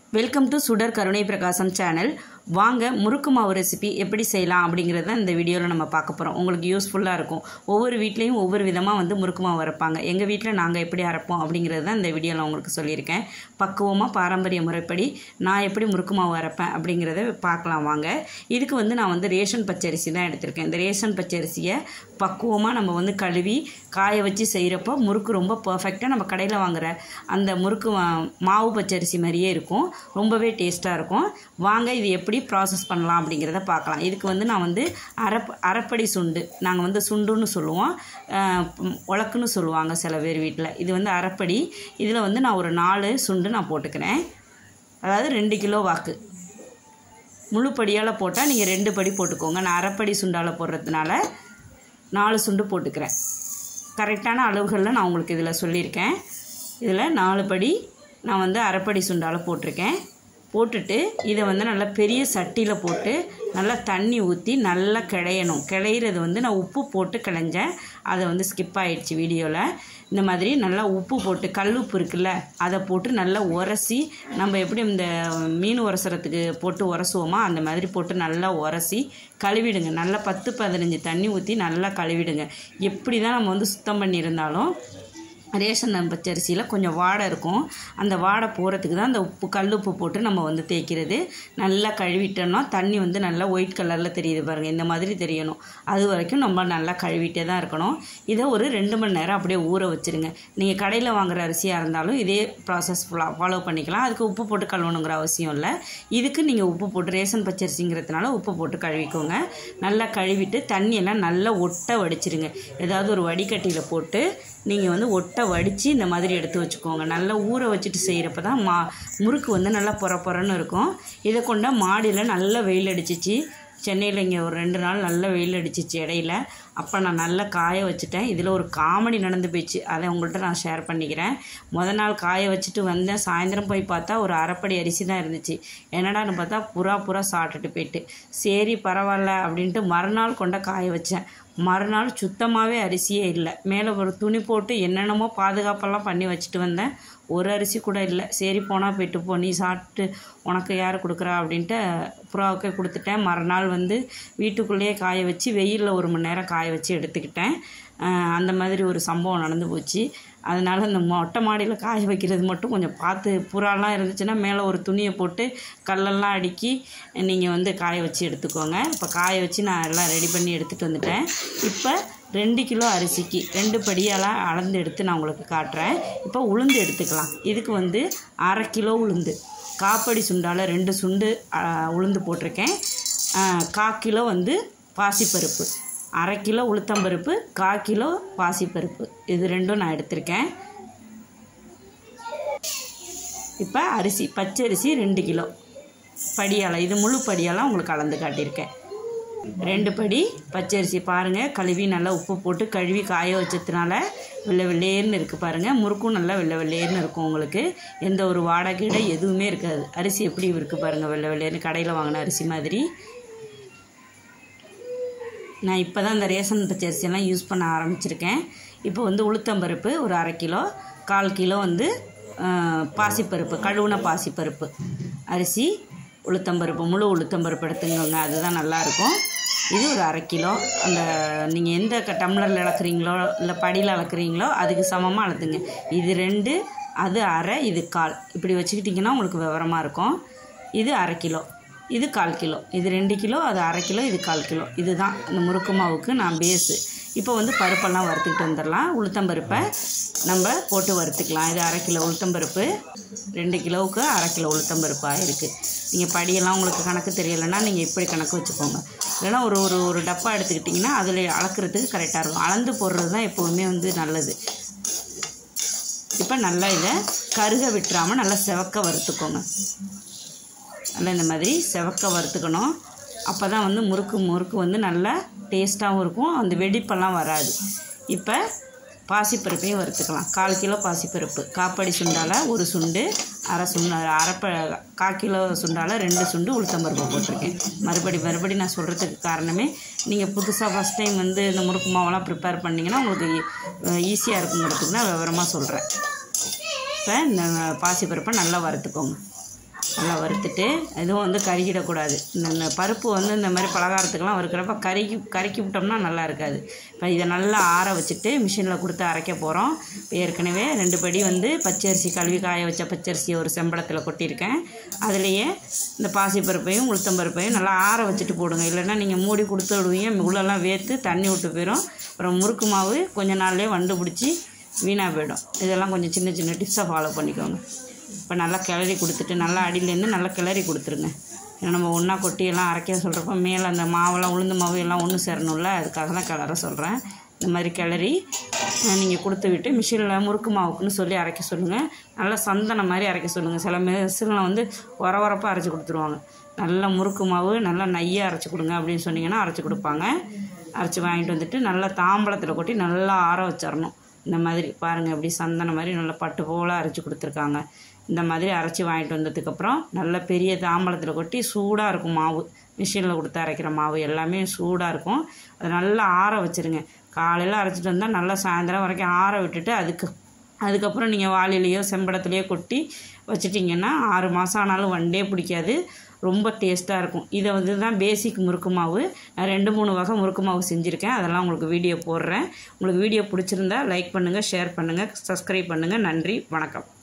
welcome to சுடர் கருணை பிரகாசம் சேனல் வாங்க முறுக்கு மாவு ரெசிபி எப்படி செய்யலாம் அப்படிங்கிறத இந்த வீடியோவில் நம்ம பார்க்க போகிறோம் உங்களுக்கு யூஸ்ஃபுல்லாக இருக்கும் ஒவ்வொரு வீட்லேயும் ஒவ்வொரு விதமாக வந்து முறுக்கு மாவு அரைப்பாங்க எங்கள் வீட்டில் நாங்கள் எப்படி அரைப்போம் அப்படிங்கிறது தான் இந்த வீடியோவில் உங்களுக்கு சொல்லியிருக்கேன் பக்குவமாக பாரம்பரிய முறைப்படி நான் எப்படி முறுக்கு மாவு அரைப்பேன் அப்படிங்கிறத பார்க்கலாம் வாங்க இதுக்கு வந்து நான் வந்து ரேஷன் பச்சரிசி தான் எடுத்திருக்கேன் இந்த ரேஷன் பச்சரிசியை பக்குவமாக நம்ம வந்து கழுவி காய வச்சு செய்கிறப்போ முறுக்கு ரொம்ப பர்ஃபெக்டாக நம்ம கடையில் வாங்குற அந்த முறுக்கு மா- மாவு பச்சரிசி மாதிரியே இருக்கும் ரொம்பவே டேஸ்ட்டாக இருக்கும் வாங்க இது எப்படி ப்ராசஸ் பண்ணலாம் அப்படிங்கிறத பார்க்கலாம் இதுக்கு வந்து நான் வந்து அரப் அரைப்படி சுண்டு நாங்கள் வந்து சுண்டுன்னு சொல்லுவோம் அஹ், ம், உலக்குன்னு சொல்லுவாங்க சில பேர் வீட்டில் இது வந்து அரைப்படி இதில் வந்து நான் ஒரு நாலு சுண்டு நான் போட்டுக்கிறேன் அதாவது ரெண்டு கிலோ வாக்கு முழு படியால் போட்டால் நீங்கள் ரெண்டு படி போட்டுக்கோங்க நான் அரைப்படி சுண்டால் போடுறதுனால நாலு சுண்டு போட்டுக்கிறேன் கரெக்டான அளவுகளில் நான் உங்களுக்கு இதில் சொல்லியிருக்கேன் இதில் நாலு படி நான் வந்து அரைப்படி சுண்டால் போட்டிருக்கேன் போட்டுட்டு இதை வந்து நல்லா பெரிய சட்டியில் போட்டு நல்லா தண்ணி ஊற்றி நல்லா கிளையணும் கிளையிறது வந்து நான் உப்பு போட்டு கிளைஞ்சேன் அதை வந்து ஸ்கிப் ஆயிடுச்சு வீடியோவில் இந்த மாதிரி நல்லா உப்பு போட்டு கல் உப்பு இருக்குல்ல அதை போட்டு நல்லா உரசி நம்ம எப்படி இந்த மீன் உரசுறதுக்கு போட்டு உரசுவோமோ அந்த மாதிரி போட்டு நல்லா உரசி கழுவிடுங்க நல்லா பத்து பதினஞ்சு தண்ணி ஊற்றி நல்லா கழுவிடுங்க எப்படி தான் நம்ம வந்து சுத்தம் பண்ணியிருந்தாலும் ரேஷன் பச்சரிசியில் கொஞ்சம் வாடை இருக்கும் அந்த வாடை போகிறதுக்கு தான் அந்த உப்பு கல் உப்பு போட்டு நம்ம வந்து தேய்க்கிறது நல்லா கழுவிட்டோம்னா தண்ணி வந்து நல்லா ஒயிட் கலரில் தெரியுது பாருங்கள் இந்த மாதிரி தெரியணும் அது வரைக்கும் நம்ம நல்லா கழுவிட்டே தான் இருக்கணும் இதை ஒரு ரெண்டு மணி நேரம் அப்படியே ஊற வச்சுருங்க நீங்கள் கடையில் வாங்குற அரிசியாக இருந்தாலும் இதே ப்ராசஸ் ஃபாலோ பண்ணிக்கலாம் அதுக்கு உப்பு போட்டு கழுவணுங்கிற அவசியம் இல்லை இதுக்கு நீங்கள் உப்பு போட்டு ரேஷன் பச்சரிசிங்கிறதுனால உப்பு போட்டு கழுவிக்கோங்க நல்லா கழுவிட்டு தண்ணியெல்லாம் நல்லா ஒட்ட வடிச்சிருங்க ஏதாவது ஒரு வடிகட்டியில் போட்டு நீங்கள் வந்து ஒட்டை வடித்து இந்த மாதிரி எடுத்து வச்சுக்கோங்க நல்லா ஊற வச்சுட்டு செய்கிறப்ப தான் மா முறுக்கு வந்து நல்லா பொற பொறன்னு இருக்கும் இதை கொண்ட மாடியில் நல்லா வெயில் அடிச்சிச்சு சென்னையில் இங்கே ஒரு ரெண்டு நாள் நல்ல வெயில் அடிச்சிச்சு இடையில அப்போ நான் நல்லா காய வச்சுட்டேன் இதில் ஒரு காமெடி நடந்து போயிடுச்சு அதை உங்கள்கிட்ட நான் ஷேர் பண்ணிக்கிறேன் முத நாள் காய வச்சுட்டு வந்தேன் சாயந்தரம் போய் பார்த்தா ஒரு அரைப்படி அரிசி தான் இருந்துச்சு என்னடான்னு பார்த்தா புறா புறா சாப்பிட்டுட்டு போயிட்டு சரி பரவாயில்ல அப்படின்ட்டு மறுநாள் கொண்ட காய வச்சேன் மறுநாள் சுத்தமாகவே அரிசியே இல்லை மேலே ஒரு துணி போட்டு என்னென்னமோ பாதுகாப்பெல்லாம் பண்ணி வச்சுட்டு வந்தேன் ஒரு அரிசி கூட இல்லை சரி போனால் போயிட்டு போ நீ சாப்பிட்டு உனக்கு யார் கொடுக்குறா அப்படின்ட்டு புறாவுக்கே கொடுத்துட்டேன் மறுநாள் வந்து வீட்டுக்குள்ளேயே காய வச்சு வெயிலில் ஒரு மணி நேரம் காய வச்சு எடுத்துக்கிட்டேன் ஆஹ் அந்த மாதிரி ஒரு சம்பவம் நடந்து போச்சு அதனால் இந்த மொட்டை மாடியில் காய வைக்கிறது மட்டும் கொஞ்சம் பார்த்து புறாலாம் இருந்துச்சுன்னா மேலே ஒரு துணியை போட்டு கல்லெல்லாம் அடுக்கி நீங்கள் வந்து காய வச்சு எடுத்துக்கோங்க இப்போ காய வச்சு நான் எல்லாம் ரெடி பண்ணி எடுத்துகிட்டு வந்துட்டேன் இப்போ ரெண்டு கிலோ அரிசிக்கு ரெண்டு படியெல்லாம் அளந்து எடுத்து நான் உங்களுக்கு காட்டுறேன் இப்போ உளுந்து எடுத்துக்கலாம் இதுக்கு வந்து அரை கிலோ உளுந்து காப்படி சுண்டால் ரெண்டு சுண்டு ஆ, உளுந்து போட்டிருக்கேன் ஆ, கா கிலோ வந்து பாசிப்பருப்பு அரை கிலோ உளுத்தம்பருப்பு கா கிலோ பாசிப்பருப்பு இது ரெண்டும் நான் எடுத்திருக்கேன் இப்போ அரிசி பச்சரிசி ரெண்டு கிலோ படியால் இது முழு படியாலாம் உங்களுக்கு அளந்து காட்டியிருக்கேன் ரெண்டு படி பச்சரிசி பாருங்கள் கழுவி நல்லா உப்பு போட்டு கழுவி காய வச்சதுனால வெள்ளை வெள்ளேர்னு இருக்குது பாருங்கள் முறுக்கும் நல்லா வெள்ளை வெள்ளேர்னு இருக்கும் உங்களுக்கு எந்த ஒரு வாடகை எதுவுமே இருக்காது அரிசி எப்படி இருக்குது பாருங்கள் வெள்ளை வெள்ளேர்னு கடையில் வாங்கின அரிசி மாதிரி நான் இப்போ தான் இந்த ரேஷன் பச்சரிசியெல்லாம் யூஸ் பண்ண ஆரம்பிச்சிருக்கேன் இப்போ வந்து உளுத்தம்பருப்பு ஒரு அரை கிலோ கால் கிலோ வந்து ஆஹ், பாசிப்பருப்பு கழுவுன பாசிப்பருப்பு அரிசி உளுத்தம்பருப்பு முழு உளுத்தம்பருப்பு எடுத்துக்கோங்க அதுதான் நல்லாயிருக்கும் இது ஒரு அரை கிலோ அந்த நீங்கள் எந்த க டம்ளரில் அளக்குறீங்களோ இல்லை படியில் அளக்குறீங்களோ அதுக்கு சமமாக அளத்துங்க இது ரெண்டு அது அரை இது கால் இப்படி வச்சுக்கிட்டிங்கன்னா உங்களுக்கு விவரமாக இருக்கும் இது அரை கிலோ இது கால் கிலோ இது ரெண்டு கிலோ அது அரை கிலோ இது கால் கிலோ இதுதான் இந்த முறுக்கு மாவுக்கு நான் பேஸு இப்போ வந்து பருப்பெல்லாம் வறுத்துக்கிட்டு வந்துடலாம் உளுத்தம்பருப்பை நம்ம போட்டு வறுத்துக்கலாம் இது அரை கிலோ உளுத்தம்பருப்பு ரெண்டு கிலோவுக்கு அரை கிலோ உளுத்தம்பருப்பு ஆயிருக்கு நீங்கள் படியெல்லாம் உங்களுக்கு கணக்கு தெரியலைன்னா நீங்கள் இப்படி கணக்கு வச்சுக்கோங்க இல்லைன்னா ஒரு ஒரு ஒரு டப்பா எடுத்துக்கிட்டிங்கன்னா அதில் அளக்குறதுக்கு கரெக்டாக இருக்கும் அளந்து போடுறது தான் எப்போவுமே வந்து நல்லது இப்போ நல்லா இதை கருக விட்டுறாமல் நல்லா செவக்க வறுத்துக்கோங்க நல்லா இந்த மாதிரி செவக்க வறுத்துக்கணும் அப்போ தான் வந்து முறுக்கு முறுக்கு வந்து நல்லா டேஸ்ட்டாகவும் இருக்கும் அந்த வெடிப்பெல்லாம் வராது இப்போ பாசிப்பருப்பையும் வறுத்துக்கலாம் கால் கிலோ பாசிப்பருப்பு காப்படி சுண்டால் ஒரு சுண்டு அரை சுண்டு அரைப்ப கால் கிலோ சுண்டால் ரெண்டு சுண்டு உளுத்தம்பருப்பு போட்டிருக்கேன் மறுபடி மறுபடி நான் சொல்கிறதுக்கு காரணமே நீங்கள் புதுசாக ஃபஸ்ட் டைம் வந்து இந்த முறுக்கு மாவெல்லாம் ப்ரிப்பேர் பண்ணிங்கன்னா உங்களுக்கு ஈஸியாக இருக்குங்கிறதுக்கு நான் விவரமாக சொல்கிறேன் இப்போ இந்த பாசிப்பருப்பை நல்லா வறுத்துக்கோங்க நல்லா வறுத்துட்டு இதுவும் வந்து கருகிடக்கூடாது இந்த இந்த பருப்பு வந்து இந்த மாதிரி பலகாரத்துக்கெல்லாம் வறுக்கிறப்ப கருகி கருக்கி விட்டோம்னா நல்லா இருக்காது இப்போ இதை நல்லா ஆற வச்சுட்டு மிஷினில் கொடுத்து அரைக்க போகிறோம் ஏற்கனவே ரெண்டு படி வந்து பச்சரிசி கழுவி காய வச்ச பச்சரிசியை ஒரு செம்படத்தில் கொட்டியிருக்கேன் அதுலேயே இந்த பாசிப்பருப்பையும் உளுத்தம்பருப்பையும் நல்லா ஆற வச்சுட்டு போடுங்க இல்லைன்னா நீங்கள் மூடி கொடுத்து விடுவீங்க உள்ளெல்லாம் வேர்த்து தண்ணி விட்டு போயிடும் அப்புறம் முறுக்கு மாவு கொஞ்ச நாள்லேயே வண்டு பிடிச்சி வீணாக போயிடும் இதெல்லாம் கொஞ்சம் சின்ன சின்ன டிப்ஸை ஃபாலோ பண்ணிக்கோங்க இப்போ நல்லா கிளறி கொடுத்துட்டு நல்லா அடியிலேருந்து நல்லா கிளறி கொடுத்துருங்க ஏன்னா நம்ம ஒன்றா கொட்டி எல்லாம் அரைக்க சொல்கிறப்ப மேலே அந்த மாவெல்லாம் உளுந்து மாவு எல்லாம் ஒன்று சேரணும்ல அதுக்காக தான் கிளற சொல்கிறேன் இந்த மாதிரி கிளறி நீங்கள் கொடுத்து விட்டு மிஷினில் முறுக்கு மாவுக்குன்னு சொல்லி அரைக்க சொல்லுங்கள் நல்லா சந்தனம் மாதிரி அரைக்க சொல்லுங்கள் சில மிஷினில் வந்து உர உரப்பாக அரைச்சி கொடுத்துருவாங்க நல்லா முறுக்கு மாவு நல்லா நையாக அரைச்சி கொடுங்க அப்படின்னு சொன்னீங்கன்னா அரைச்சி கொடுப்பாங்க அரைச்சி வாங்கிட்டு வந்துட்டு நல்லா தாம்பளத்தில் கொட்டி நல்லா ஆற வச்சிடணும் இந்த மாதிரி பாருங்கள் எப்படி சந்தனம் மாதிரி நல்லா பட்டு போல் அரைச்சி கொடுத்துருக்காங்க இந்த மாதிரி அரைச்சி வாங்கிட்டு வந்ததுக்கப்புறம் நல்ல பெரிய தாம்பளத்தில் கொட்டி சூடாக இருக்கும் மாவு மிஷினில் கொடுத்து அரைக்கிற மாவு எல்லாமே சூடாக இருக்கும் அதை நல்லா ஆற வச்சுருங்க காலையில் அரைச்சிட்டு வந்தால் நல்லா சாயந்தரம் வரைக்கும் ஆற விட்டுட்டு அதுக்கு அதுக்கப்புறம் நீங்கள் வாளிலேயோ செம்படத்துலேயோ கொட்டி வச்சிட்டிங்கன்னா ஆறு மாதம் ஆனாலும் வண்டே பிடிக்காது ரொம்ப டேஸ்ட்டாக இருக்கும் இதை வந்து தான் பேசிக் முறுக்கு மாவு நான் ரெண்டு மூணு வகை முறுக்கு மாவு செஞ்சுருக்கேன் அதெல்லாம் உங்களுக்கு வீடியோ போடுறேன் உங்களுக்கு வீடியோ பிடிச்சிருந்தா லைக் பண்ணுங்கள் ஷேர் பண்ணுங்கள் சப்ஸ்கிரைப் பண்ணுங்கள் நன்றி வணக்கம்